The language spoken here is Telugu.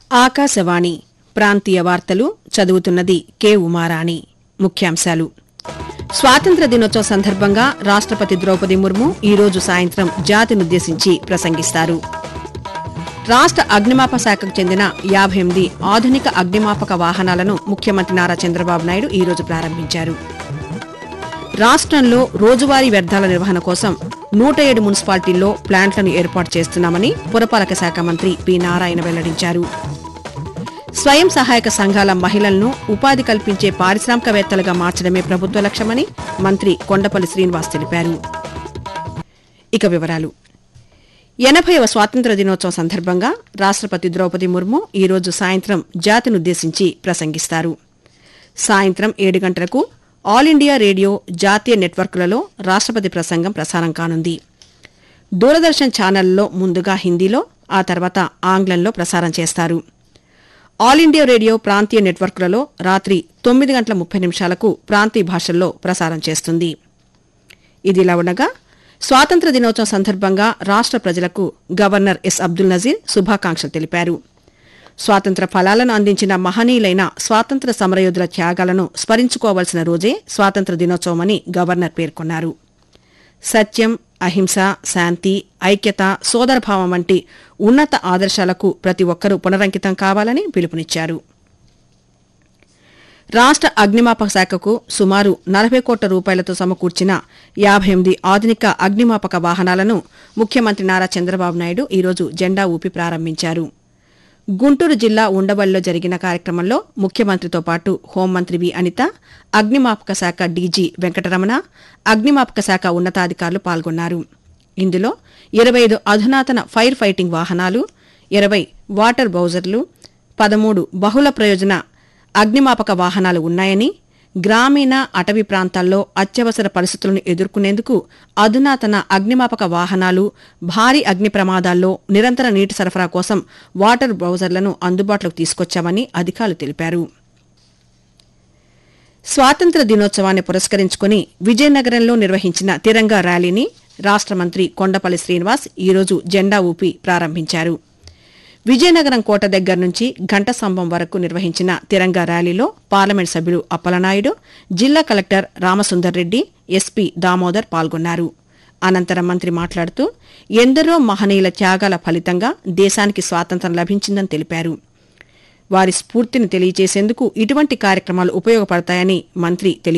ఆకాశవాణి ప్రాంతీయ వార్తలు చదువుతున్నది కె ఉమారాణి ముఖ్యాంశాలు స్వాతంత్ర దినోత్సవ సందర్భంగా రాష్ట్రపతి ద్రౌపది ముర్ము ఈ రోజు సాయంత్రం జాతినుద్దేశించి ప్రసంగిస్తారు రాష్ట్ర అగ్నిమాప శాఖకు చెందిన యాభై ఎనిమిది ఆధునిక అగ్నిమాపక వాహనాలను ముఖ్యమంత్రి నారా చంద్రబాబు నాయుడు ఈ రోజు ప్రారంభించారు రాష్ట్రంలో రోజువారీ వ్యర్థాల నిర్వహణ కోసం నూట ఏడు మున్సిపాలిటీల్లో ప్లాంట్లను ఏర్పాటు చేస్తున్నామని పురపాలక శాఖ మంత్రి పి నారాయణ వెల్లడించారు స్వయం సహాయక సంఘాల మహిళలను ఉపాధి కల్పించే పారిశ్రామికవేత్తలుగా మార్చడమే ప్రభుత్వ లక్ష్యమని మంత్రి కొండపల్లి శ్రీనివాస్ తెలిపారు ఇక వివరాలు ఎనభైవ స్వాతంత్ర దినోత్సవం సందర్భంగా రాష్ట్రపతి ద్రౌపది ముర్ము ఈ రోజు సాయంత్రం జాతినుద్దేశించి ప్రసంగిస్తారు సాయంత్రం ఏడు గంటలకు ఆల్ ఇండియా రేడియో జాతీయ నెట్వర్క్లలో రాష్ట్రపతి ప్రసంగం ప్రసారం కానుంది దూరదర్శన్ ఛానల్లో ముందుగా హిందీలో ఆ తర్వాత ఆంగ్లంలో ప్రసారం చేస్తారు ఆల్ ఇండియా రేడియో ప్రాంతీయ నెట్వర్క్లలో రాత్రి తొమ్మిది గంటల ముప్పై నిమిషాలకు ప్రాంతీయ భాషల్లో ప్రసారం చేస్తుంది ఇదిలా ఉండగా స్వాతంత్ర దినోత్సవం సందర్భంగా రాష్ట్ర ప్రజలకు గవర్నర్ ఎస్ అబ్దుల్ నజీర్ శుభాకాంక్షలు తెలిపారు స్వాతంత్ర ఫలాలను అందించిన మహనీయులైన స్వాతంత్ర సమరయోధుల త్యాగాలను స్మరించుకోవాల్సిన రోజే స్వాతంత్ర దినోత్సవమని గవర్నర్ పేర్కొన్నారు సత్యం అహింస శాంతి ఐక్యత సోదరభావం వంటి ఉన్నత ఆదర్శాలకు ప్రతి ఒక్కరూ పునరంకితం కావాలని పిలుపునిచ్చారు రాష్ట్ర అగ్నిమాపక శాఖకు సుమారు నలభై కోట్ల రూపాయలతో సమకూర్చిన యాభై ఎనిమిది ఆధునిక అగ్నిమాపక వాహనాలను ముఖ్యమంత్రి నారా చంద్రబాబు నాయుడు ఈరోజు జెండా ఊపి ప్రారంభించారు గుంటూరు జిల్లా ఉండవల్లిలో జరిగిన కార్యక్రమంలో ముఖ్యమంత్రితో పాటు హోంమంత్రి వి అనిత అగ్నిమాపక శాఖ డీజీ వెంకటరమణ అగ్నిమాపక శాఖ ఉన్నతాధికారులు పాల్గొన్నారు ఇందులో ఇరవై ఐదు అధునాతన ఫైర్ ఫైటింగ్ వాహనాలు ఇరవై వాటర్ బౌజర్లు పదమూడు బహుళ ప్రయోజన అగ్నిమాపక వాహనాలు ఉన్నాయని గ్రామీణ అటవీ ప్రాంతాల్లో అత్యవసర పరిస్థితులను ఎదుర్కొనేందుకు అధునాతన అగ్నిమాపక వాహనాలు భారీ అగ్ని ప్రమాదాల్లో నిరంతర నీటి సరఫరా కోసం వాటర్ బ్రౌజర్లను అందుబాటులోకి తీసుకొచ్చామని అధికారులు తెలిపారు స్వాతంత్ర దినోత్సవాన్ని పురస్కరించుకుని విజయనగరంలో నిర్వహించిన తిరంగా ర్యాలీని రాష్ట్ర మంత్రి కొండపల్లి శ్రీనివాస్ ఈరోజు జెండా ఊపి ప్రారంభించారు విజయనగరం కోట దగ్గర నుంచి ఘంటస్తంభం వరకు నిర్వహించిన తిరంగా ర్యాలీలో పార్లమెంట్ సభ్యులు అప్పలనాయుడు జిల్లా కలెక్టర్ రామసుందర్ రెడ్డి ఎస్పీ దామోదర్ పాల్గొన్నారు అనంతరం మంత్రి మాట్లాడుతూ ఎందరో మహనీయుల త్యాగాల ఫలితంగా దేశానికి స్వాతంత్ర్యం లభించిందని తెలిపారు వారి స్ఫూర్తిని తెలియజేసేందుకు ఇటువంటి కార్యక్రమాలు ఉపయోగపడతాయని మంత్రి తెలియ